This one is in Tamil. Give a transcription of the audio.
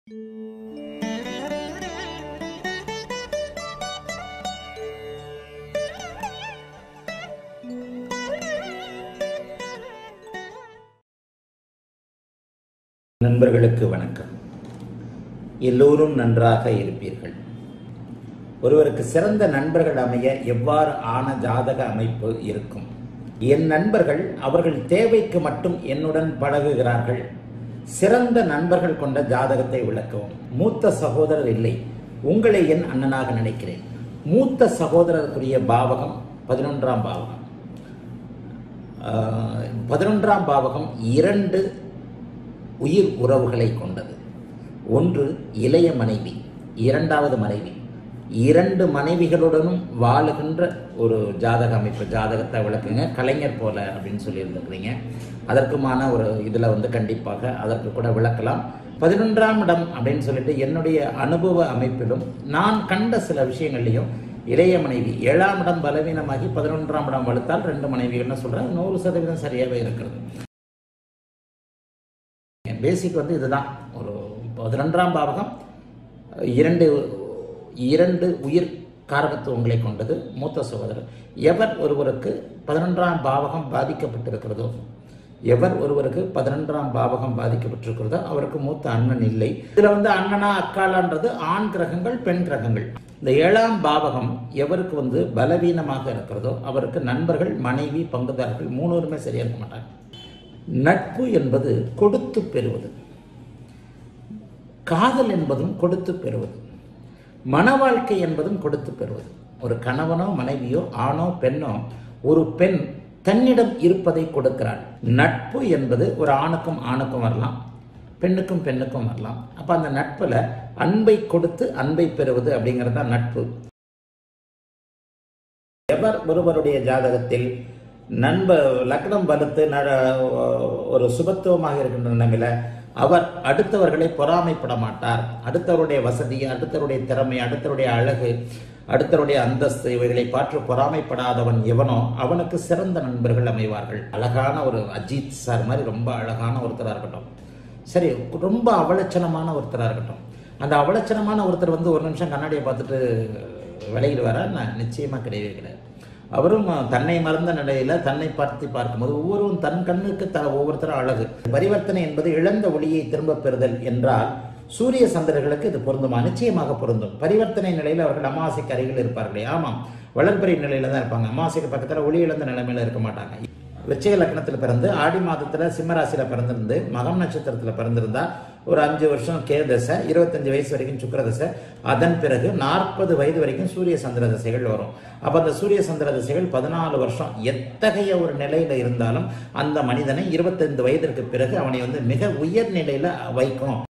நண்பர்களுக்கு வணக்கம் எல்லோரும் நன்றாக இருப்பீர்கள் ஒருவருக்கு சிறந்த நண்பர்கள் அமைய எவ்வாறு ஆன ஜாதக அமைப்பு இருக்கும் என் நண்பர்கள் அவர்கள் தேவைக்கு மட்டும் என்னுடன் பழகுகிறார்கள் சிறந்த நண்பர்கள் கொண்ட ஜாதகத்தை விளக்கவும் மூத்த சகோதரர் இல்லை உங்களை என் அண்ணனாக நினைக்கிறேன் மூத்த சகோதரருக்குரிய பாவகம் பதினொன்றாம் பாவகம் ஆஹ், பதினொன்றாம் பாவகம் இரண்டு உயிர் உறவுகளை கொண்டது ஒன்று இளைய மனைவி இரண்டாவது மனைவி இரண்டு மனைவிகளுடனும் வாழுகின்ற ஒரு ஜாதக அமைப்பு ஜாதகத்தை விளக்குங்க கலைஞர் போல அப்படின்னு சொல்லியிருந்துருக்கிறீங்க அதற்குமான ஒரு இதில் வந்து கண்டிப்பாக அதற்கு கூட விளக்கலாம் பதினொன்றாம் இடம் அப்படின்னு சொல்லிட்டு என்னுடைய அனுபவ அமைப்பிலும் நான் கண்ட சில விஷயங்கள்லையும் இளைய மனைவி ஏழாம் இடம் பலவீனமாகி பதினொன்றாம் இடம் வலுத்தால் ரெண்டு மனைவிகள்னு சொல்கிறேன் நூறு சதவீதம் சரியாகவே இருக்கிறது பேசிக் வந்து இதுதான் ஒரு பதினொன்றாம் பாவகம் இரண்டு இரண்டு உயிர் காரகத்துவங்களை கொண்டது மூத்த சகோதரர் எவர் ஒருவருக்கு பதினொன்றாம் பாவகம் பாதிக்கப்பட்டிருக்கிறதோ எவர் ஒருவருக்கு பதினொன்றாம் பாவகம் பாதிக்கப்பட்டிருக்கிறதோ அவருக்கு மூத்த அண்ணன் இல்லை இதுல வந்து அண்ணனா அக்காலான்றது ஆண் கிரகங்கள் பெண் கிரகங்கள் இந்த ஏழாம் பாவகம் எவருக்கு வந்து பலவீனமாக இருக்கிறதோ அவருக்கு நண்பர்கள் மனைவி பங்குதாரர்கள் மூணுவருமே சரியா இருக்க மாட்டாங்க நட்பு என்பது கொடுத்து பெறுவது காதல் என்பதும் கொடுத்து பெறுவது மன வாழ்க்கை என்பதும் கொடுத்து பெறுவது ஒரு கணவனோ மனைவியோ ஆணோ பெண்ணோ ஒரு பெண் தன்னிடம் இருப்பதை கொடுக்கிறாள் நட்பு என்பது ஒரு ஆணுக்கும் ஆணுக்கும் வரலாம் பெண்ணுக்கும் பெண்ணுக்கும் வரலாம் அப்ப அந்த நட்புல அன்பை கொடுத்து அன்பை பெறுவது அப்படிங்கிறது தான் நட்பு எவர் ஒருவருடைய ஜாதகத்தில் நண்ப லக்னம் வலுத்து நட ஒரு சுபத்துவமாக இருக்கின்ற நிலைமையில அவர் அடுத்தவர்களை பொறாமைப்பட மாட்டார் அடுத்தவருடைய வசதி அடுத்தவருடைய திறமை அடுத்தவருடைய அழகு அடுத்தவருடைய அந்தஸ்து இவைகளை பார்த்து பொறாமைப்படாதவன் எவனோ அவனுக்கு சிறந்த நண்பர்கள் அமைவார்கள் அழகான ஒரு அஜித் சார் மாதிரி ரொம்ப அழகான ஒருத்தராக இருக்கட்டும் சரி ரொம்ப அவலட்சணமான ஒருத்தராக இருக்கட்டும் அந்த அவலட்சணமான ஒருத்தர் வந்து ஒரு நிமிஷம் கண்ணாடியை பார்த்துட்டு விலகிடுவாரா நான் நிச்சயமாக கிடையவே கிடையாது அவரும் தன்னை மறந்த நிலையில தன்னை பார்த்து பார்க்கும்போது ஒவ்வொருவரும் தன் கண்ணுக்கு த ஒவ்வொருத்தரும் அழகு பரிவர்த்தனை என்பது இழந்த ஒளியை திரும்ப பெறுதல் என்றால் சூரிய சந்திரர்களுக்கு இது பொருந்துமா நிச்சயமாக பொருந்தும் பரிவர்த்தனை நிலையில் அவர்கள் அமாவாசைக்கு அருகில் இருப்பார்களே ஆமாம் வளர்பிறை நிலையில தான் இருப்பாங்க அமாவாசைக்கு பக்கத்தில் ஒளி இழந்த நிலைமையில இருக்க மாட்டாங்க விருச்சிக லக்னத்தில் பிறந்து ஆடி மாதத்தில் சிம்மராசியில் பிறந்திருந்து மகம் நட்சத்திரத்தில் பிறந்திருந்தா ஒரு அஞ்சு வருஷம் கே தசை இருபத்தஞ்சு வயசு வரைக்கும் சுக்கிர தசை அதன் பிறகு நாற்பது வயது வரைக்கும் சூரிய சந்திர தசைகள் வரும் அப்போ அந்த சூரிய சந்திர தசைகள் பதினாலு வருஷம் எத்தகைய ஒரு நிலையில இருந்தாலும் அந்த மனிதனை இருபத்தைந்து வயதிற்கு பிறகு அவனை வந்து மிக உயர் நிலையில வைக்கும்